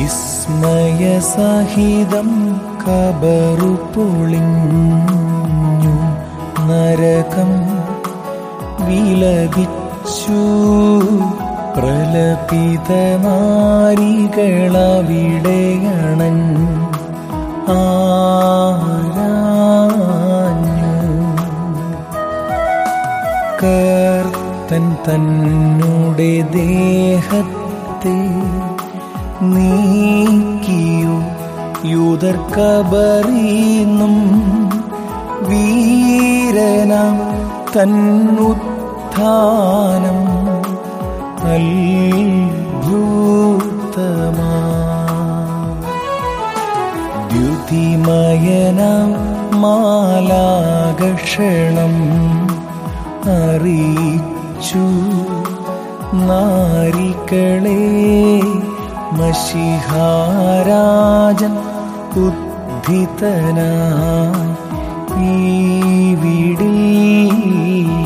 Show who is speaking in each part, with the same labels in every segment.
Speaker 1: വിസ്മയസഹിതം കബറു പൊളിഞ്ഞു നരകം വിലപിച്ചു പ്രലപിതമാരികളവിടെയണൻ ആരാഞ്ഞു കർത്തൻ തന്നുടെ ദേഹത്തെ നീക്കിയോ യൂതർ കബറിന്നും വീരനാം തന്നുത്ഥാനം അത്ഭുതമാ ദ്യുതിമയനാം മാലാകഷണം അറിയിച്ചു നാരികളെ മഷിഹാരാജൻ ഉദ്ധിതനായി ഈവിടില്ല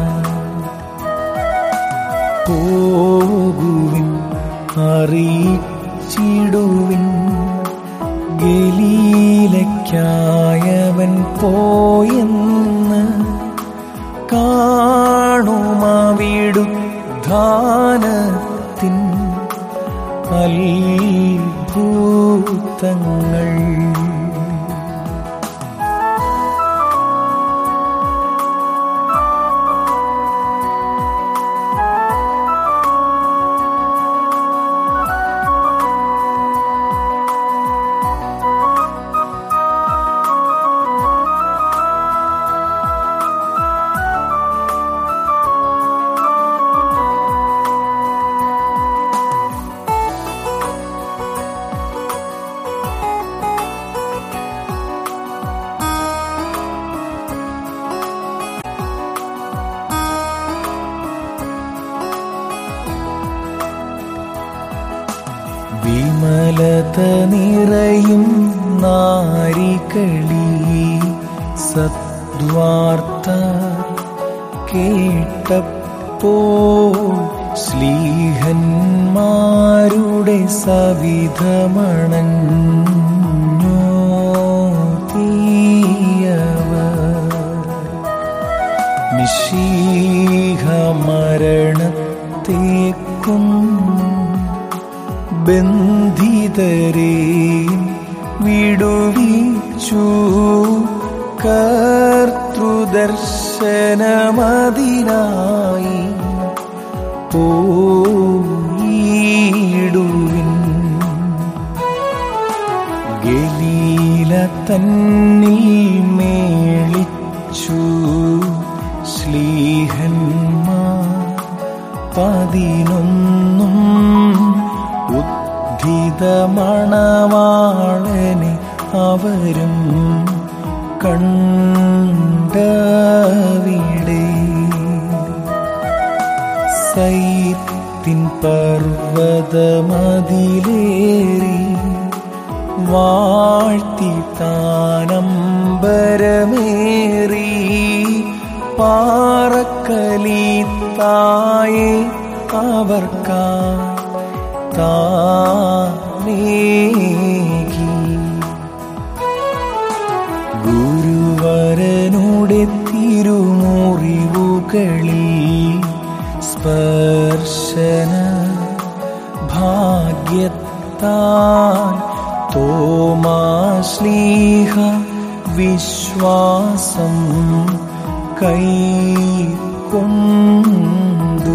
Speaker 1: പോകുവിൻ അറിയിച്ചിടുവിൻ ഗലീലയ്ക്കായവൻ പോയെന്ന് കാണുമാവിടുദ്ധാനത്തിൻ അത്ഭുതങ്ങൾ വിമലത നിറയും നാരികളി സദ്വാർത്ത കേട്ടപ്പോൾ സ്ലീഹന്മാരുടെ സവിധമണഞ്ഞോ തീയവർ നിശീഹ മരണത്തേക്കും ബന്ധിതരെ വിടുവിച്ചു കർത്തൃദർശനമതിനായി പോയിടുവിൻ ഗലീല തന്നിൽ മേളിച്ചു ശ്ലീഹന്മാർ പതിനൊന്നും ഉദ്ധിതമണവാളനെ അവരും കണ്ടവിടെ സൈത്തിൻ പർവ്വതമതിലേറി വാഴ്ത്തി താനമ്പരമേറി പാറക്കലീത്തായെ അവർക്കാ താനേകി ഗുരുവരനുടെ തിരുമുറിവുകളിൽ സ്പർശന ഭാഗ്യത്താൽ തോമാശ്ലീഹ വിശ്വാസം കൈക്കൊണ്ടു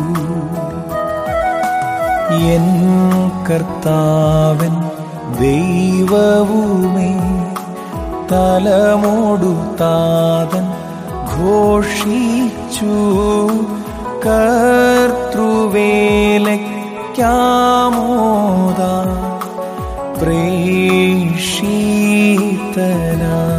Speaker 1: എൻ കർത്താവൻ ദൈവവുമേ തലമോടു താതൻ ഘോഷിച്ചു കർത്തൃവേലയ്ക്കാമോദ പ്രേഷിതനാ